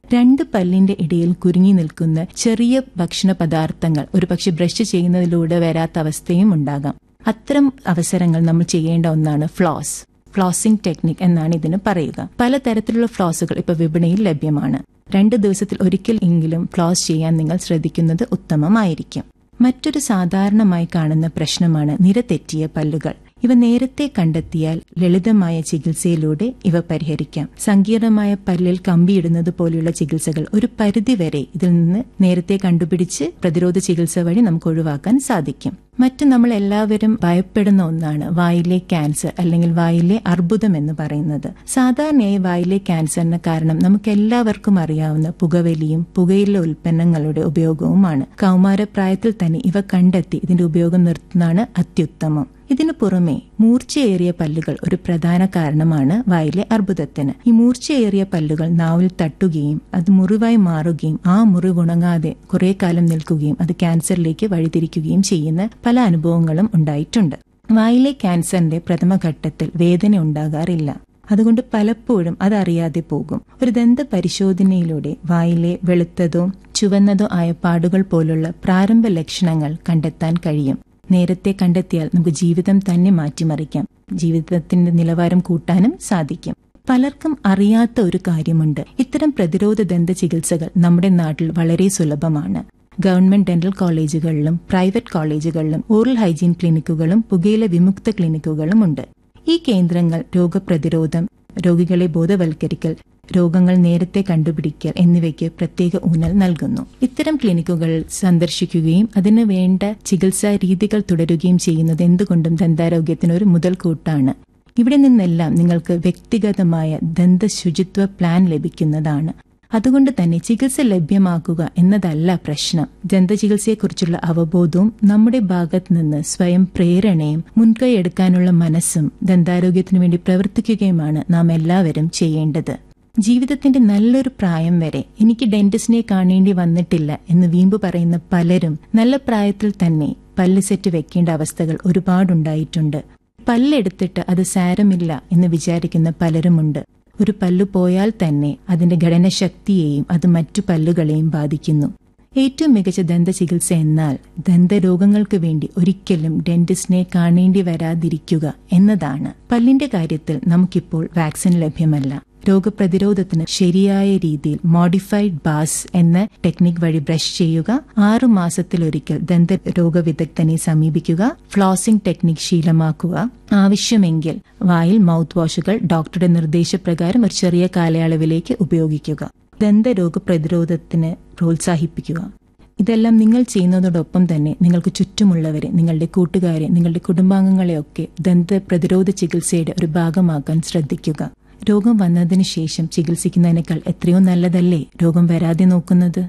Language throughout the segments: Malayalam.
രണ്ട് പല്ലിന്റെ ഇടയിൽ കുരുങ്ങി നിൽക്കുന്ന ചെറിയ ഭക്ഷണ പദാർത്ഥങ്ങൾ ഒരുപക്ഷെ ബ്രഷ് ചെയ്യുന്നതിലൂടെ വരാത്ത അവസ്ഥയും ഉണ്ടാകാം അത്തരം അവസരങ്ങൾ നമ്മൾ ചെയ്യേണ്ട ഒന്നാണ് ഫ്ലോസ് ഫ്ലോസിംഗ് ടെക്നിക് എന്നാണ് ഇതിന് പറയുക പലതരത്തിലുള്ള ഫ്ലോസുകൾ ഇപ്പൊ വിപണിയിൽ ലഭ്യമാണ് രണ്ട് ദിവസത്തിൽ ഒരിക്കൽ എങ്കിലും ഫ്ലോസ് ചെയ്യാൻ നിങ്ങൾ ശ്രദ്ധിക്കുന്നത് ഉത്തമമായിരിക്കും മറ്റൊരു സാധാരണമായി കാണുന്ന പ്രശ്നമാണ് നിരതെറ്റിയ പല്ലുകൾ ഇവ നേരത്തെ കണ്ടെത്തിയാൽ ലളിതമായ ചികിത്സയിലൂടെ ഇവ പരിഹരിക്കാം സങ്കീർണമായ പല്ലിൽ കമ്പിയിടുന്നത് പോലെയുള്ള ചികിത്സകൾ ഒരു പരിധിവരെ ഇതിൽ നിന്ന് നേരത്തെ കണ്ടുപിടിച്ച് പ്രതിരോധ ചികിത്സ വഴി നമുക്ക് ഒഴിവാക്കാൻ സാധിക്കും മറ്റ് നമ്മൾ എല്ലാവരും ഭയപ്പെടുന്ന ഒന്നാണ് വായിലെ ക്യാൻസർ അല്ലെങ്കിൽ വായിലെ അർബുദം എന്ന് പറയുന്നത് സാധാരണയായി വായിലെ ക്യാൻസറിന് കാരണം നമുക്ക് എല്ലാവർക്കും അറിയാവുന്ന പുകവലിയും പുകയില ഉൽപ്പന്നങ്ങളുടെ ഉപയോഗവുമാണ് കൗമാരപ്രായത്തിൽ തന്നെ ഇവ കണ്ടെത്തി ഇതിന്റെ ഉപയോഗം നിർത്തുന്നതാണ് അത്യുത്തമം ഇതിനു പുറമെ മൂർച്ചയേറിയ പല്ലുകൾ ഒരു പ്രധാന കാരണമാണ് വായിലെ അർബുദത്തിന് ഈ മൂർച്ചയേറിയ പല്ലുകൾ നാവിൽ തട്ടുകയും അത് മുറിവായി മാറുകയും ആ മുറിവ് ഉണങ്ങാതെ കുറെ കാലം നിൽക്കുകയും അത് ക്യാൻസറിലേക്ക് വഴിതിരിക്കുകയും ചെയ്യുന്ന പല അനുഭവങ്ങളും ഉണ്ടായിട്ടുണ്ട് വായിലെ ക്യാൻസറിന്റെ പ്രഥമഘട്ടത്തിൽ വേദന ഉണ്ടാകാറില്ല അതുകൊണ്ട് പലപ്പോഴും അതറിയാതെ പോകും ഒരു ദന്ത പരിശോധനയിലൂടെ വായിലെ വെളുത്തതോ ചുവന്നതോ ആയ പാടുകൾ പോലുള്ള പ്രാരംഭ ലക്ഷണങ്ങൾ കണ്ടെത്താൻ കഴിയും നേരത്തെ കണ്ടെത്തിയാൽ നമുക്ക് ജീവിതം തന്നെ മാറ്റിമറിക്കാം ജീവിതത്തിന്റെ നിലവാരം കൂട്ടാനും സാധിക്കും പലർക്കും അറിയാത്ത ഒരു കാര്യമുണ്ട് ഇത്തരം പ്രതിരോധ ദന്ത ചികിത്സകൾ നമ്മുടെ നാട്ടിൽ വളരെ സുലഭമാണ് ഗവൺമെന്റ് ഡെന്റൽ കോളേജുകളിലും പ്രൈവറ്റ് കോളേജുകളിലും ഓറൽ ഹൈജീൻ ക്ലിനിക്കുകളും പുകയില വിമുക്ത ക്ലിനിക്കുകളും ഉണ്ട് ഈ കേന്ദ്രങ്ങൾ രോഗപ്രതിരോധം രോഗികളെ ബോധവൽക്കരിക്കൽ രോഗങ്ങൾ നേരത്തെ കണ്ടുപിടിക്കൽ എന്നിവയ്ക്ക് പ്രത്യേക ഊന്നൽ നൽകുന്നു ഇത്തരം ക്ലിനിക്കുകൾ സന്ദർശിക്കുകയും അതിനു വേണ്ട ചികിത്സാ രീതികൾ തുടരുകയും ചെയ്യുന്നത് എന്തുകൊണ്ടും ദന്താരോഗ്യത്തിന് ഒരു മുതൽക്കൂട്ടാണ് ഇവിടെ നിന്നെല്ലാം നിങ്ങൾക്ക് വ്യക്തിഗതമായ ദന്ത ശുചിത്വ പ്ലാൻ ലഭിക്കുന്നതാണ് അതുകൊണ്ട് തന്നെ ചികിത്സ ലഭ്യമാക്കുക എന്നതല്ല പ്രശ്നം ദന്ത ചികിത്സയെക്കുറിച്ചുള്ള അവബോധവും നമ്മുടെ ഭാഗത്ത് നിന്ന് സ്വയം പ്രേരണയും മുൻകൈ എടുക്കാനുള്ള മനസ്സും ദന്താരോഗ്യത്തിനു വേണ്ടി പ്രവർത്തിക്കുകയുമാണ് നാം എല്ലാവരും ചെയ്യേണ്ടത് ജീവിതത്തിന്റെ നല്ലൊരു പ്രായം വരെ എനിക്ക് ഡെന്റിസ്റ്റിനെ കാണേണ്ടി വന്നിട്ടില്ല എന്ന് വീമ്പ് പറയുന്ന പലരും നല്ല പ്രായത്തിൽ തന്നെ പല്ല് സെറ്റ് വെക്കേണ്ട അവസ്ഥകൾ ഒരുപാടുണ്ടായിട്ടുണ്ട് പല്ലെടുത്തിട്ട് അത് സാരമില്ല എന്ന് വിചാരിക്കുന്ന പലരുമുണ്ട് ഒരു പല്ലു പോയാൽ തന്നെ അതിന്റെ ഘടനശക്തിയെയും അത് മറ്റു പല്ലുകളെയും ബാധിക്കുന്നു ഏറ്റവും മികച്ച ദന്ത ചികിത്സ എന്നാൽ ദന്തരോഗങ്ങൾക്ക് വേണ്ടി ഒരിക്കലും ഡെന്റിസ്റ്റിനെ കാണേണ്ടി വരാതിരിക്കുക എന്നതാണ് പല്ലിന്റെ കാര്യത്തിൽ നമുക്കിപ്പോൾ വാക്സിൻ ലഭ്യമല്ല രോഗപ്രതിരോധത്തിന് ശരിയായ രീതിയിൽ മോഡിഫൈഡ് ബാസ് എന്ന ടെക്നിക് വഴി ബ്രഷ് ചെയ്യുക ആറു മാസത്തിലൊരിക്കൽ ദന്ത രോഗവിദഗ്ധനെ സമീപിക്കുക ഫ്ലോസിംഗ് ടെക്നിക് ശീലമാക്കുക ആവശ്യമെങ്കിൽ വായിൽ മൗത്ത് വാഷുകൾ ഡോക്ടറുടെ നിർദ്ദേശപ്രകാരം ഒരു ചെറിയ കാലയളവിലേക്ക് ഉപയോഗിക്കുക ദന്തരോഗ പ്രതിരോധത്തിന് പ്രോത്സാഹിപ്പിക്കുക ഇതെല്ലാം നിങ്ങൾ ചെയ്യുന്നതോടൊപ്പം തന്നെ നിങ്ങൾക്ക് ചുറ്റുമുള്ളവരെ നിങ്ങളുടെ കൂട്ടുകാരെ നിങ്ങളുടെ കുടുംബാംഗങ്ങളെയൊക്കെ ദന്ത പ്രതിരോധ ചികിത്സയുടെ ഒരു ഭാഗമാക്കാൻ ശ്രദ്ധിക്കുക രോഗം വന്നതിന് ശേഷം ചികിത്സിക്കുന്നതിനേക്കാൾ എത്രയോ നല്ലതല്ലേ രോഗം വരാതെ നോക്കുന്നത്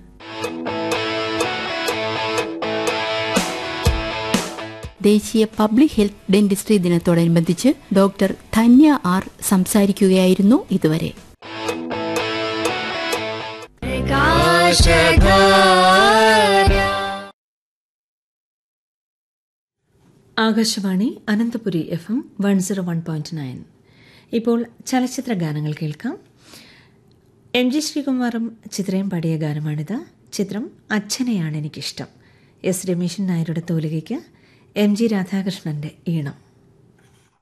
ദേശീയ പബ്ലിക് ഹെൽത്ത് ഡെന്റിസ്ട്രി ദിനത്തോടനുബന്ധിച്ച് ഡോക്ടർ ധന്യ ആർ സംസാരിക്കുകയായിരുന്നു ഇതുവരെ Akashvani Ananthapuri F M one zero one point nine ഇപ്പോൾ ചലച്ചിത്ര ഗാനങ്ങൾ കേൾക്കാം എം ജി ശ്രീകുമാറും ചിത്രയും പാടിയ ഗാനമാണിത് ചിത്രം അച്ഛനെയാണ് എനിക്കിഷ്ടം എസ് രമേശൻ നായരുടെ തോലികയ്ക്ക് എം ജി രാധാകൃഷ്ണന്റെ ഈണം